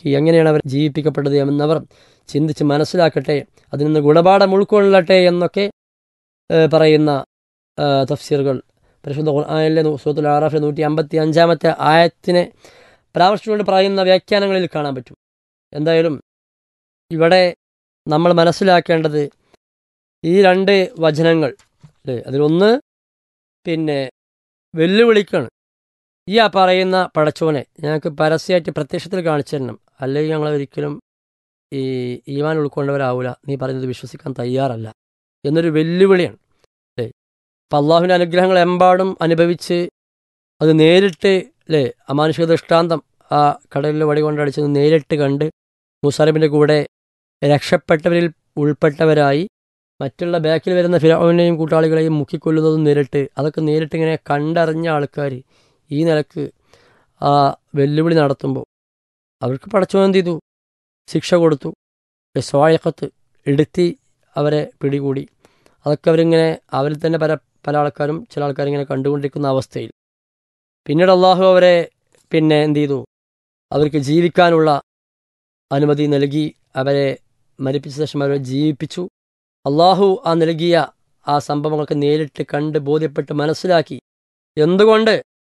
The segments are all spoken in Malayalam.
നോക്കി എങ്ങനെയാണ് അവർ ജീവിപ്പിക്കപ്പെട്ടത് എന്നവർ ചിന്തിച്ച് മനസ്സിലാക്കട്ടെ അതിൽ നിന്ന് ഗുണപാഠം ഉൾക്കൊള്ളട്ടെ എന്നൊക്കെ ഏഹ്, പറയുന്ന ഏഹ്, തഫ്സീറുകൾ പരിശുദ്ധ ഖുർആനിലെ സൂത്തുൽ ആറാഫിലെ നൂറ്റി അമ്പത്തി അഞ്ചാമത്തെ ആയത്തിനെ പരാമർശിച്ചുകൊണ്ട് പറയുന്ന വ്യാഖ്യാനങ്ങളിൽ കാണാൻ പറ്റും എന്തായാലും ഇവിടെ നമ്മൾ മനസ്സിലാക്കേണ്ടത് ഈ രണ്ട് വചനങ്ങൾ അല്ലേ അതിലൊന്ന് പിന്നെ വെല്ലുവിളിക്കാണ് ഈ ആ പറയുന്ന പടച്ചോനെ ഞങ്ങൾക്ക് പരസ്യമായിട്ട് പ്രത്യക്ഷത്തിൽ കാണിച്ചു തരണം അല്ലെങ്കിൽ ഞങ്ങൾ ഒരിക്കലും ഈ ഈമാൻ ഉൾക്കൊണ്ടവരാവില്ല നീ പറയുന്നത് വിശ്വസിക്കാൻ തയ്യാറല്ല എന്നൊരു വെല്ലുവിളിയാണ് അല്ലേ അപ്പം അള്ളാഹുവിൻ്റെ അനുഗ്രഹങ്ങൾ എമ്പാടും അനുഭവിച്ച് അത് നേരിട്ട് അല്ലേ അമാനുഷിക ദൃഷ്ടാന്തം ആ കടലിൽ വടി കൊണ്ടടിച്ചത് നേരിട്ട് കണ്ട് മുസാലിബിൻ്റെ കൂടെ രക്ഷപ്പെട്ടവരിൽ ഉൾപ്പെട്ടവരായി മറ്റുള്ള ബാക്കിൽ വരുന്ന ഫിറോവിനെയും കൂട്ടാളികളെയും മുക്കിക്കൊല്ലുന്നതും നേരിട്ട് അതൊക്കെ നേരിട്ട് ഇങ്ങനെ കണ്ടറിഞ്ഞ ആൾക്കാർ ഈ നിലക്ക് ആ വെല്ലുവിളി നടത്തുമ്പോൾ അവർക്ക് പടച്ചു എന്ത് ചെയ്തു ശിക്ഷ കൊടുത്തു സ്വായക്കത്ത് എടുത്തി അവരെ പിടികൂടി അതൊക്കെ അവരിങ്ങനെ അവരിൽ തന്നെ പല പല ആൾക്കാരും ചില ആൾക്കാരിങ്ങനെ കണ്ടുകൊണ്ടിരിക്കുന്ന അവസ്ഥയിൽ പിന്നീട് അള്ളാഹു അവരെ പിന്നെ എന്ത് ചെയ്തു അവർക്ക് ജീവിക്കാനുള്ള അനുമതി നൽകി അവരെ മരിപ്പിച്ച ശേഷം അവരെ ജീവിപ്പിച്ചു അള്ളാഹു ആ നൽകിയ ആ സംഭവങ്ങളൊക്കെ നേരിട്ട് കണ്ട് ബോധ്യപ്പെട്ട് മനസ്സിലാക്കി എന്തുകൊണ്ട്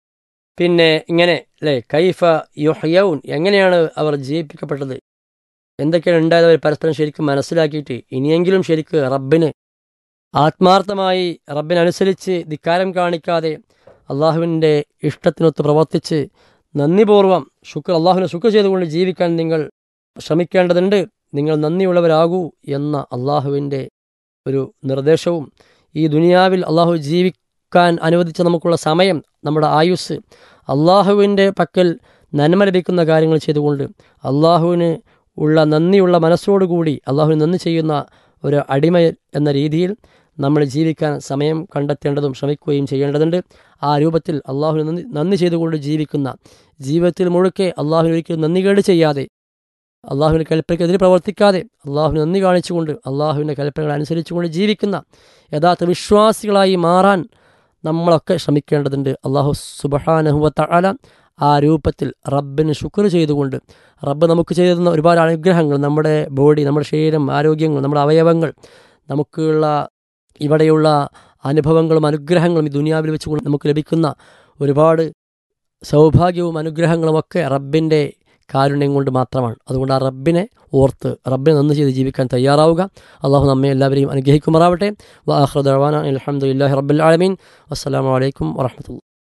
പിന്നെ ഇങ്ങനെ അല്ലേ കൈഫ യുഹയൗൻ എങ്ങനെയാണ് അവർ ജീവിപ്പിക്കപ്പെട്ടത് എന്തൊക്കെയാണ് ഉണ്ടായത് അവർ പരസ്പരം ശരിക്കും മനസ്സിലാക്കിയിട്ട് ഇനിയെങ്കിലും ശരിക്ക് റബ്ബിന് ആത്മാർത്ഥമായി റബ്ബിനനുസരിച്ച് ധിക്കാരം കാണിക്കാതെ അള്ളാഹുവിൻ്റെ ഇഷ്ടത്തിനൊത്ത് പ്രവർത്തിച്ച് നന്ദിപൂർവ്വം ശുക്ർ അള്ളാഹുവിനെ ശുക്ർ ചെയ്തുകൊണ്ട് ജീവിക്കാൻ നിങ്ങൾ ശ്രമിക്കേണ്ടതുണ്ട് നിങ്ങൾ നന്ദിയുള്ളവരാകൂ എന്ന അള്ളാഹുവിൻ്റെ ഒരു നിർദ്ദേശവും ഈ ദുനിയാവിൽ അള്ളാഹു ജീവിക്കാൻ അനുവദിച്ച നമുക്കുള്ള സമയം നമ്മുടെ ആയുസ് അള്ളാഹുവിൻ്റെ പക്കൽ നന്മ ലഭിക്കുന്ന കാര്യങ്ങൾ ചെയ്തുകൊണ്ട് അള്ളാഹുവിന് ഉള്ള നന്ദിയുള്ള മനസ്സോടുകൂടി അള്ളാഹുവിന് നന്ദി ചെയ്യുന്ന ഒരു അടിമ എന്ന രീതിയിൽ നമ്മൾ ജീവിക്കാൻ സമയം കണ്ടെത്തേണ്ടതും ശ്രമിക്കുകയും ചെയ്യേണ്ടതുണ്ട് ആ രൂപത്തിൽ അള്ളാഹുവിന് നന്ദി നന്ദി ചെയ്തുകൊണ്ട് ജീവിക്കുന്ന ജീവിതത്തിൽ മുഴുക്കെ അള്ളാഹുവിന് ഒരിക്കലും നന്ദികേട് ചെയ്യാതെ അള്ളാഹുവിൻ്റെ കൽപ്പനയ്ക്കെതിരെ പ്രവർത്തിക്കാതെ അള്ളാഹുവിന് നന്ദി കാണിച്ചുകൊണ്ട് അള്ളാഹുവിൻ്റെ കൽപ്പനകൾ അനുസരിച്ചുകൊണ്ട് ജീവിക്കുന്ന യഥാർത്ഥ വിശ്വാസികളായി മാറാൻ നമ്മളൊക്കെ ശ്രമിക്കേണ്ടതുണ്ട് അള്ളാഹു സുബഹാനഹുവത്ത അല ആ രൂപത്തിൽ റബ്ബിന് ശുക്ർ ചെയ്തുകൊണ്ട് റബ്ബ് നമുക്ക് ചെയ്തു തന്ന ഒരുപാട് അനുഗ്രഹങ്ങൾ നമ്മുടെ ബോഡി നമ്മുടെ ശരീരം ആരോഗ്യങ്ങൾ നമ്മുടെ അവയവങ്ങൾ നമുക്കുള്ള ഇവിടെയുള്ള അനുഭവങ്ങളും അനുഗ്രഹങ്ങളും ഈ ദുനിയാവിൽ വെച്ചുകൊണ്ട് നമുക്ക് ലഭിക്കുന്ന ഒരുപാട് സൗഭാഗ്യവും അനുഗ്രഹങ്ങളുമൊക്കെ റബ്ബിൻ്റെ കാരുണ്യം കൊണ്ട് മാത്രമാണ് അതുകൊണ്ട് ആ റബ്ബിനെ ഓർത്ത് റബ്ബിനെ നന്ദി ചെയ്ത് ജീവിക്കാൻ തയ്യാറാവുക അള്ളാഹു നമ്മെ എല്ലാവരെയും അനുഗ്രഹിക്കുമാറാവട്ടെ വാഹ്റദാന അലഹമുല്ലാഹി റബ്ബുൽ ആലമീൻ അസ്സാം വലൈക്കും വറഹമത്തുള്ള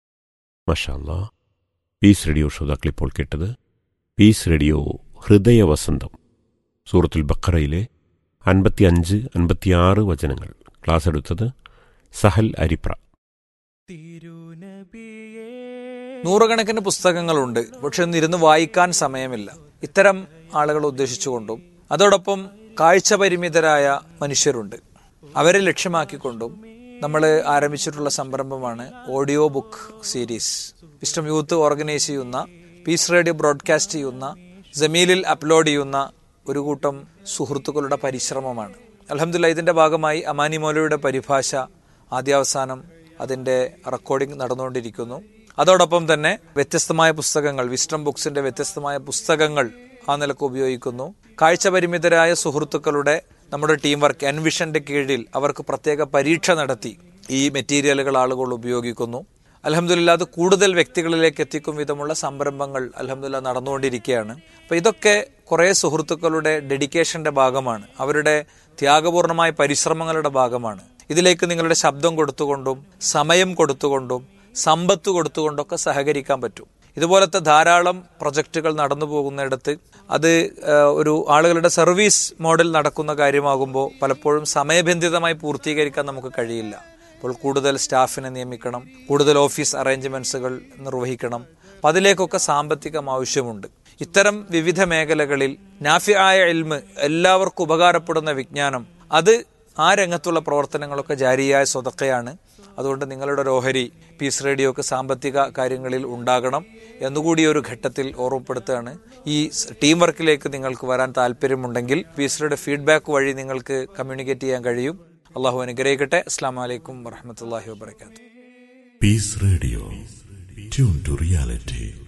മഷാല്ലാ പീസ് റേഡിയോ ശ്രോതാക്കൾ ഇപ്പോൾ കേട്ടത് പീസ് റേഡിയോ ഹൃദയവസന്തം സൂറത്തുൽ ബക്കറയിലെ അൻപത്തിയഞ്ച് അൻപത്തിയാറ് വചനങ്ങൾ ക്ലാസ് എടുത്തത് സഹൽ അരിപ്ര നൂറുകണക്കിന് പുസ്തകങ്ങളുണ്ട് പക്ഷെ ഒന്നിരുന്ന് വായിക്കാൻ സമയമില്ല ഇത്തരം ആളുകളെ ഉദ്ദേശിച്ചുകൊണ്ടും അതോടൊപ്പം കാഴ്ച പരിമിതരായ മനുഷ്യരുണ്ട് അവരെ ലക്ഷ്യമാക്കിക്കൊണ്ടും നമ്മൾ ആരംഭിച്ചിട്ടുള്ള സംരംഭമാണ് audio book series wisdom youth organise ചെയ്യുന്ന പീസ് റേഡിയോ ബ്രോഡ്കാസ്റ്റ് ചെയ്യുന്ന ജമീലിൽ അപ്ലോഡ് ചെയ്യുന്ന ഒരു കൂട്ടം സുഹൃത്തുക്കളുടെ പരിശ്രമമാണ് അലഹമില്ല ഇതിന്റെ ഭാഗമായി അമാനി മൗലയുടെ പരിഭാഷ ആദ്യാവസാനം അതിന്റെ റെക്കോർഡിംഗ് നടന്നുകൊണ്ടിരിക്കുന്നു അതോടൊപ്പം തന്നെ വ്യത്യസ്തമായ പുസ്തകങ്ങൾ വിസ്റ്റം ബുക്സിന്റെ വ്യത്യസ്തമായ പുസ്തകങ്ങൾ ആ നിലക്ക് ഉപയോഗിക്കുന്നു കാഴ്ച പരിമിതരായ സുഹൃത്തുക്കളുടെ നമ്മുടെ ടീം വർക്ക് എൻവിഷന്റെ കീഴിൽ അവർക്ക് പ്രത്യേക പരീക്ഷ നടത്തി ഈ മെറ്റീരിയലുകൾ ആളുകൾ ഉപയോഗിക്കുന്നു അലഹമില്ല അത് കൂടുതൽ വ്യക്തികളിലേക്ക് എത്തിക്കും വിധമുള്ള സംരംഭങ്ങൾ അലഹമില്ല നടന്നുകൊണ്ടിരിക്കുകയാണ് അപ്പൊ ഇതൊക്കെ കുറെ സുഹൃത്തുക്കളുടെ ഡെഡിക്കേഷന്റെ ഭാഗമാണ് അവരുടെ ത്യാഗപൂർണമായ പരിശ്രമങ്ങളുടെ ഭാഗമാണ് ഇതിലേക്ക് നിങ്ങളുടെ ശബ്ദം കൊടുത്തുകൊണ്ടും സമയം കൊടുത്തുകൊണ്ടും സമ്പത്ത് കൊടുത്തുകൊണ്ടൊക്കെ സഹകരിക്കാൻ പറ്റും ഇതുപോലത്തെ ധാരാളം പ്രൊജക്റ്റുകൾ നടന്നു പോകുന്നിടത്ത് അത് ഒരു ആളുകളുടെ സർവീസ് മോഡൽ നടക്കുന്ന കാര്യമാകുമ്പോൾ പലപ്പോഴും സമയബന്ധിതമായി പൂർത്തീകരിക്കാൻ നമുക്ക് കഴിയില്ല അപ്പോൾ കൂടുതൽ സ്റ്റാഫിനെ നിയമിക്കണം കൂടുതൽ ഓഫീസ് അറേഞ്ച്മെന്റ്സുകൾ നിർവഹിക്കണം അപ്പം അതിലേക്കൊക്കെ സാമ്പത്തികം ആവശ്യമുണ്ട് ഇത്തരം വിവിധ മേഖലകളിൽ നാഫിയായ എൽമ് എല്ലാവർക്കും ഉപകാരപ്പെടുന്ന വിജ്ഞാനം അത് ആ രംഗത്തുള്ള പ്രവർത്തനങ്ങളൊക്കെ ജാരിയായ സ്വതക്കയാണ് അതുകൊണ്ട് നിങ്ങളുടെ ഒരു ഓഹരി പീസ് റേഡിയോക്ക് സാമ്പത്തിക കാര്യങ്ങളിൽ ഉണ്ടാകണം എന്നുകൂടി ഒരു ഘട്ടത്തിൽ ഓർമ്മപ്പെടുത്തുകയാണ് ഈ ടീം വർക്കിലേക്ക് നിങ്ങൾക്ക് വരാൻ താല്പര്യമുണ്ടെങ്കിൽ പീസ് റേഡിയോ ഫീഡ്ബാക്ക് വഴി നിങ്ങൾക്ക് കമ്മ്യൂണിക്കേറ്റ് ചെയ്യാൻ കഴിയും അള്ളാഹു അനുഗ്രഹിക്കട്ടെ അസ്സാം വലൈക്കും വറഹമത്തല്ലാഹി വാബർക്കാത്തു Peace Radio. Tune to reality.